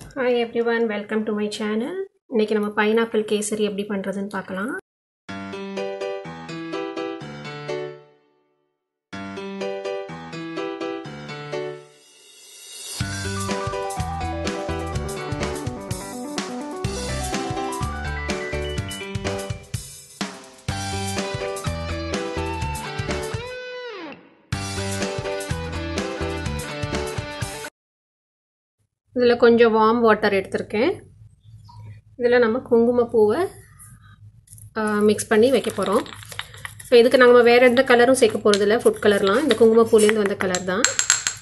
hi everyone welcome to my channel இன்றைக்கி நம்ம pineapple kesari எப்படி பண்ணுறதுன்னு பார்க்கலாம் இதில் கொஞ்சம் வார்ம் வாட்டர் எடுத்திருக்கேன் இதில் நம்ம குங்குமப்பூவை மிக்ஸ் பண்ணி வைக்க போகிறோம் இப்போ இதுக்கு நம்ம வேறு எந்த கலரும் சேர்க்க போகிறதில்ல ஃபுட் கலர்லாம் இந்த குங்குமப்பூலேருந்து வந்த கலர் தான்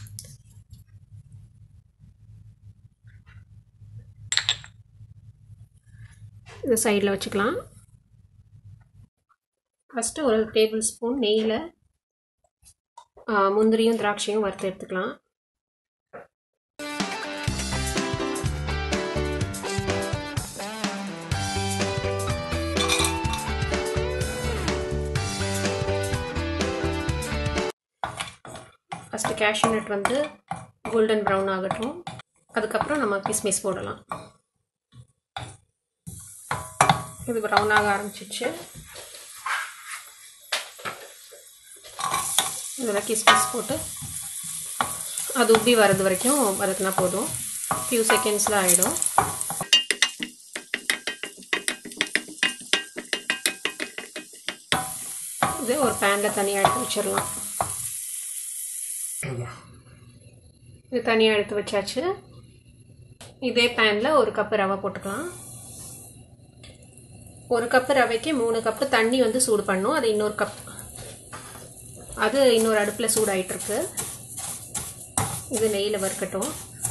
இது சைடில் வச்சுக்கலாம் ஃபஸ்ட்டு ஒரு டேபிள் ஸ்பூன் நெய்யில் முந்திரியும் திராட்சையும் வறுத்து எடுத்துக்கலாம் ஃபஸ்ட்டு கேஷ்யூ நட் வந்து கோல்டன் ப்ரௌன் ஆகட்டும் அதுக்கப்புறம் நம்ம கிஸ்மிஸ் போடலாம் இது ப்ரௌன் ஆக ஆரம்பிச்சிச்சு இதில் கிஸ்மிஸ் போட்டு அது உப்பி வர்றது வரைக்கும் வதக்கினா போதும் ஃபியூ செகண்ட்ஸில் ஆகிடும் இது ஒரு பேனில் தனியாக எடுத்து வச்சிடலாம் இது தனியாக எடுத்து வச்சாச்சு இதே பேனில் ஒரு கப்பு ரவை போட்டுக்கலாம் ஒரு கப்பு ரவைக்கு மூணு கப்பு தண்ணி வந்து சூடு பண்ணும் அது இன்னொரு கப் அது இன்னொரு அடுப்பில் சூடாயிட்டிருக்கு இது நெய்யில் வறுக்கட்டும்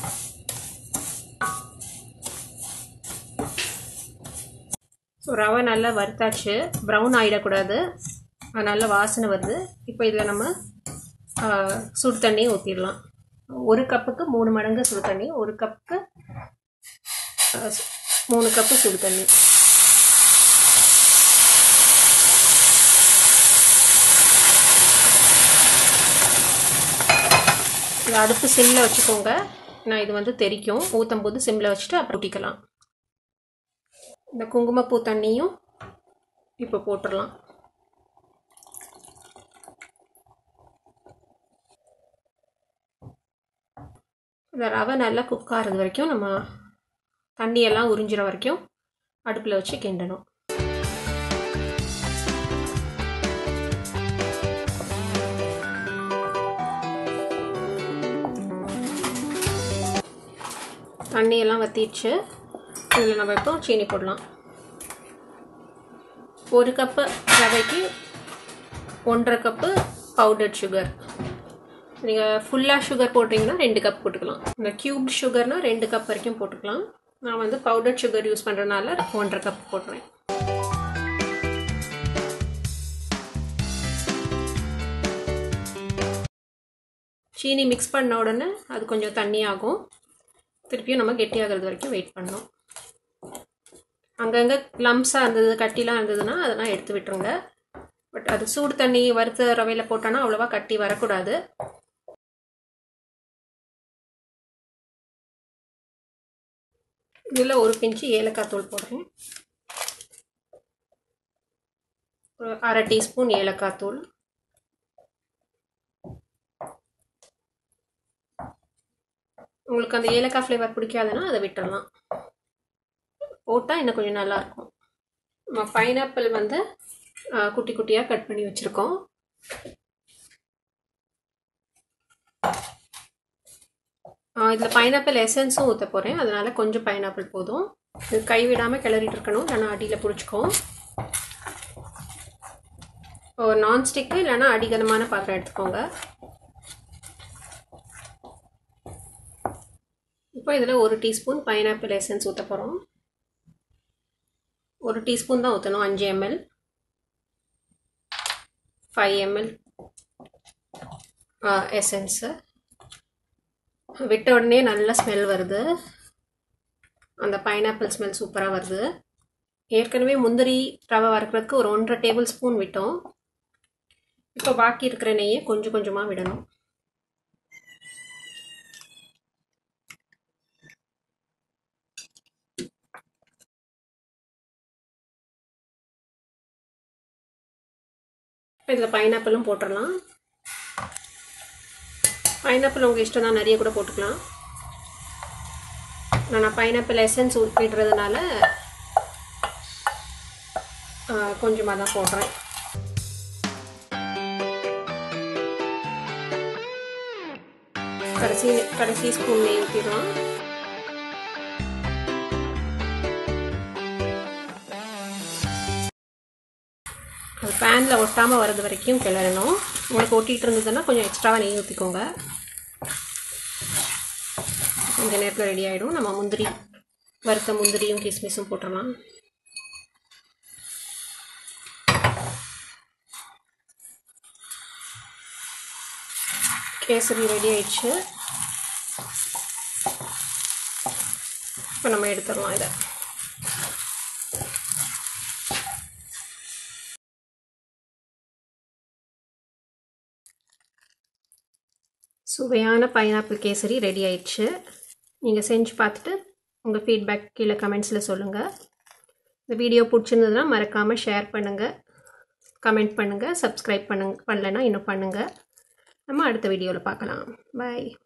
ஸோ ரவை நல்லா வறுத்தாச்சு ப்ரௌன் ஆகிடக்கூடாது நல்ல வாசனை வருது இப்போ இதில் நம்ம சுடு தண்ணியை ஊற்றிடலாம் ஒரு கப்புக்கு மூணு மடங்கு சுடு தண்ணி ஒரு கப்புக்கு மூணு கப்பு சுடு தண்ணி இது அடுப்பு சிம்மில் வச்சுக்கோங்க நான் இது வந்து தெரிக்கும் ஊற்றும் போது சிம்மில் வச்சுட்டு அப்புறம் ஊட்டிக்கலாம் இந்த குங்குமப்பூ தண்ணியும் இப்போ போட்டுடலாம் இந்த ரவை நல்லா குக் ஆகிறது வரைக்கும் நம்ம தண்ணியெல்லாம் உறிஞ்சிற வரைக்கும் அடுப்பில் வச்சு கிண்டணும் தண்ணியெல்லாம் வற்றிடுச்சு இதில் நம்ம இப்போ சீனி போடலாம் ஒரு கப்பு ரவைக்கு ஒன்றரை கப்பு பவுடர் சுகர் நீங்கள் ஃபுல்லாக சுகர் போட்டிங்கன்னா ரெண்டு கப் போட்டுக்கலாம் இந்த க்யூப் சுகர்னால் ரெண்டு கப் வரைக்கும் போட்டுக்கலாம் நான் வந்து பவுடர் சுகர் யூஸ் பண்ணுறதுனால ஒன்றரை கப் போட்டுறேன் சீனி மிக்ஸ் பண்ண உடனே அது கொஞ்சம் தண்ணி ஆகும் திருப்பியும் நம்ம கெட்டியாகிறது வரைக்கும் வெயிட் பண்ணணும் அங்கங்கே லம்ஸாக இருந்தது கட்டிலாம் இருந்ததுன்னா அதெல்லாம் எடுத்து விட்டுருங்க பட் அது சூடு தண்ணி வறுத்த ரவையில் போட்டோன்னா அவ்வளோவா கட்டி வரக்கூடாது இதில் ஒரு பிஞ்சு ஏலக்காய் தூள் போடுறேன் ஒரு அரை டீஸ்பூன் ஏலக்காய் தூள் உங்களுக்கு அந்த ஏலக்காய் ஃப்ளேவர் பிடிக்காதுன்னா அதை விட்டுடலாம் போட்டால் இன்னும் கொஞ்சம் நல்லாயிருக்கும் நம்ம பைனாப்பிள் வந்து குட்டி குட்டியாக கட் பண்ணி வச்சுருக்கோம் இதில் பைனாப்பிள் எசன்ஸும் ஊற்ற போகிறேன் அதனால் கொஞ்சம் பைனாப்பிள் போதும் இது கைவிடாமல் கிளறிட்டு இருக்கணும் இல்லைனா அடியில் பிடிச்சிக்கும் ஒரு நான்ஸ்டிக்கு இல்லைனா அடிகனமான பாத்திரம் எடுத்துக்கோங்க இப்போ இதில் ஒரு டீஸ்பூன் பைனாப்பிள் எசன்ஸ் ஊற்ற போகிறோம் ஒரு டீஸ்பூன் தான் ஊற்றணும் அஞ்சு எம்எல் ஃபைவ் எம்எல் எசன்ஸு விட்ட உடனே நல்ல ஸ்மெல் வருது அந்த பைனாப்பிள் ஸ்மெல் சூப்பராக வருது ஏற்கனவே முந்திரி ரவை வறுக்கிறதுக்கு ஒரு ஒன்றரை டேபிள் ஸ்பூன் விட்டோம் இப்போ பாக்கி இருக்கிற நெய்யை கொஞ்சம் கொஞ்சமாக விடணும் இதில் பைனாப்பிளும் போட்டுடலாம் பைனாப்பிள் உங்கள் இஷ்டம் தான் நிறைய கூட போட்டுக்கலாம் நான் பைனாப்பிள் எசன்ஸ் விடுறதுனால கொஞ்சமாக தான் போடுறேன் கடைசி கடைசி ஸ்பூன் நெய் ஊற்றிடலாம் அது பேனில் ஒட்டாமல் வர்றது வரைக்கும் கிளறணும் உங்களுக்கு ஒட்டிகிட்டு இருந்ததுன்னா கொஞ்சம் எக்ஸ்ட்ராவாக நெய் ஊற்றிக்கோங்க கொஞ்ச நேரத்தில் ரெடி ஆகிடும் நம்ம முந்திரி வறுத்த முந்திரியும் கிஸ்மிஸும் போட்டுடலாம் கேசரி ரெடி ஆயிடுச்சு இப்போ நம்ம எடுத்துடலாம் இதை சுவையான பைனாப்பிள் கேசரி ரெடி ஆயிடுச்சு நீங்கள் செஞ்சு பார்த்துட்டு உங்கள் ஃபீட்பேக் கீழே கமெண்ட்ஸில் சொல்லுங்கள் இந்த வீடியோ பிடிச்சிருந்ததுன்னா மறக்காமல் ஷேர் பண்ணுங்கள் கமெண்ட் பண்ணுங்கள் சப்ஸ்கிரைப் பண்ணுங்க பண்ணலைன்னா இன்னும் பண்ணுங்கள் நம்ம அடுத்த வீடியோவில் பார்க்கலாம் பாய்